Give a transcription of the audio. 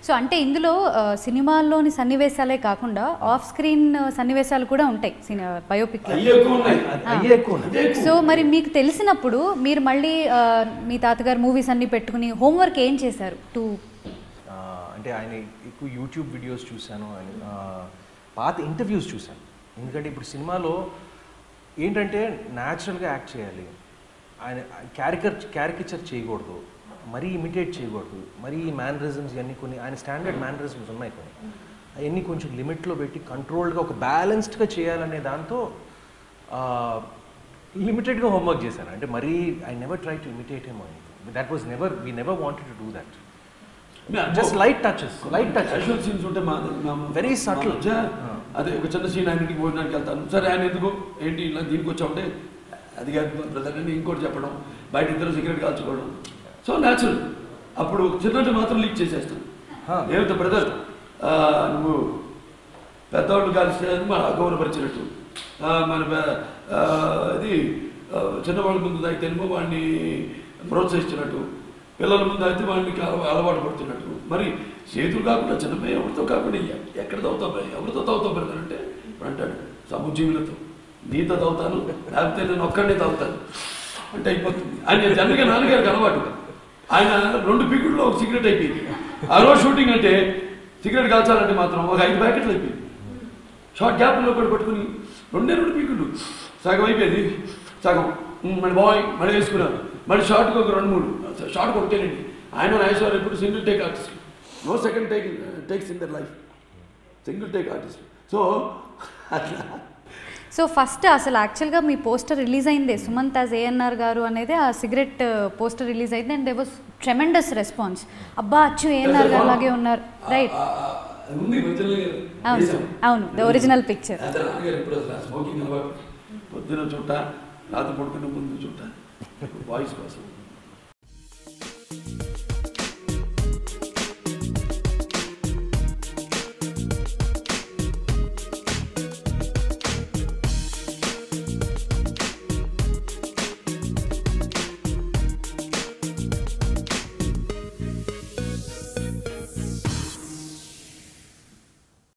So అంటే ఇందులో ఆ, సినిమాల్లోని సన్నివేశాలే కాకుండా ఆఫ్ స్క్రీన్ సన్నివేశాలు కూడా ఉంటాయి సినిమా బయోపిక్ అయ్యి ఎక్కువ ఉన్నాయి అది- అయ్యే ఎక్కువ ఉన్నాయి. అదే ఎక్కువ. సో మరి మీకు తెలిసినప్పుడు మీరు మళ్ళీ ఆ, మీ తాతగారు మూవీస్ అన్ని పెట్టుకుని హోంవర్క్ ఏం చేశారు టు ఆ, అంటే ఆయన ఎక్కువ యూట్యూబ్ వీడియోస్ చూశాను ఆయన ఆ, పాత ఇంటర్వ్యూస్ చూశాను ఎందుకంటే ఇప్పుడు సినిమాలో ఏంటంటే న్యాచురల్గా యాక్ట్ చేయాలి ఆయన క్యారికర్ క్యారికేచర్ చేయకూడదు మరీ ఇమిటేట్ చేయకూడదు మరీ మేనరిజమ్స్ ఇవన్నీ కొన్ని ఆయన స్టాండర్డ్ మేనరిజమ్స్ ఉన్నాయి కొన్ని అవన్నీ కొంచెం లిమిట్లో పెట్టి కంట్రోల్డ్గా ఒక బ్యాలెన్స్డ్గా చేయాలనే దాంతో లిమిటెడ్గా హోంవర్క్ చేశాను అంటే మరీ I never try to imitate him that was never we never wanted to do that just light touches light touches casual scenes ఉంటే మా మా- Very subtle. మా మధ్య అదే ఒక చిన్న సీన్ ఆయన ఇంటికి భోజనానికి వెళ్తాను సరే ఆయన ఎందుకు ఏంటి ఇలా దీనికి వచ్చామంటే అది కాదు బ్రదర్ అని ఇంకోటి చెప్పడం బయట ఇద్దరు సిగరెట్ కాల్చుకోవడం సో న్యాచురల్ అప్పుడు చిన్నట్టు మాత్రం లీక్ చేసేస్తాను Huh. ఏమిటో బ్రదర్ నువ్వు పెద్దవాళ్ళు కలిస్తే అది మన అగౌరవపరిచినట్టు ఆ, మన పె- ఆ, ఇది ఆ, చిన్నవాళ్ళ ముందు అయితే వాడిని ప్రోత్సహించినట్టు పిల్లల ముందు అయితే వాడిని అల- అలవాటు పడుతున్నట్టు మరి చేతులు కాకుండా చిన్నపై ఎవరితో కాకుండా ఎ- ఎక్కడ తవ్వుతాం భయ్? ఎవరితో తవ్వుతాం బ్రదర్ అంటే వాడు అంటాడు సమూజీవులతో నీతో తవ్వుతాను లేకపోతే నేను ఒక్కడనే తవ్వుతాను అంటే అయిపోతుంది ఆయన జనరల్గా నాన్నగారికి అలవాటు ఆయన రెండు పీకుల్లో ఒక సిగరెట్ అయిపోయింది ఆ రోజు షూటింగ్ అంటే సిగరెట్ కాల్చాలంటే మాత్రం ఒక ఐదు ప్యాకెట్లు అయిపోయింది షార్ట్ గ్యాప్లో కూడా పట్టుకుని రెండే రెండు పీకులు సగం అయిపోయింది సగం ఉమ్, మళ్ళీ బాయ్ మళ్ళీ వేసుకున్నారు మళ్ళీ షార్ట్కి ఒక రెండు మూడు షార్ట్ ఒకటేనండి ఆయన నాగేశ్వర ఎప్పుడు single take artist no second take takes in their life single take artist so అట్లా సో ఫస్ట్ అసలు యాక్చువల్గా మీ పోస్టర్ రిలీజ్ అయిందే సుమంత్ యాజ్ ఏఎన్ఆర్ గారు అనేది ఆ సిగరెట్ పోస్టర్ రిలీజ్ అయింది and they was tremendous response అబ్బా అచ్చు ఏఎన్ఆర్ గారు లాగే ఉన్నారు రైట్ ఆ, ఆ, అది ఉంది మధ్యలో అవును వేసాం. అవును ద ఒరిజినల్ పిక్చర్ అదే నాన్నగారు ఎప్పుడు అసలు స్మోకింగ్ అలవాటు పొద్దున చుట్ట రాత్రి పడుకున్న ముందు చుట్ట వాయిస్ కోసం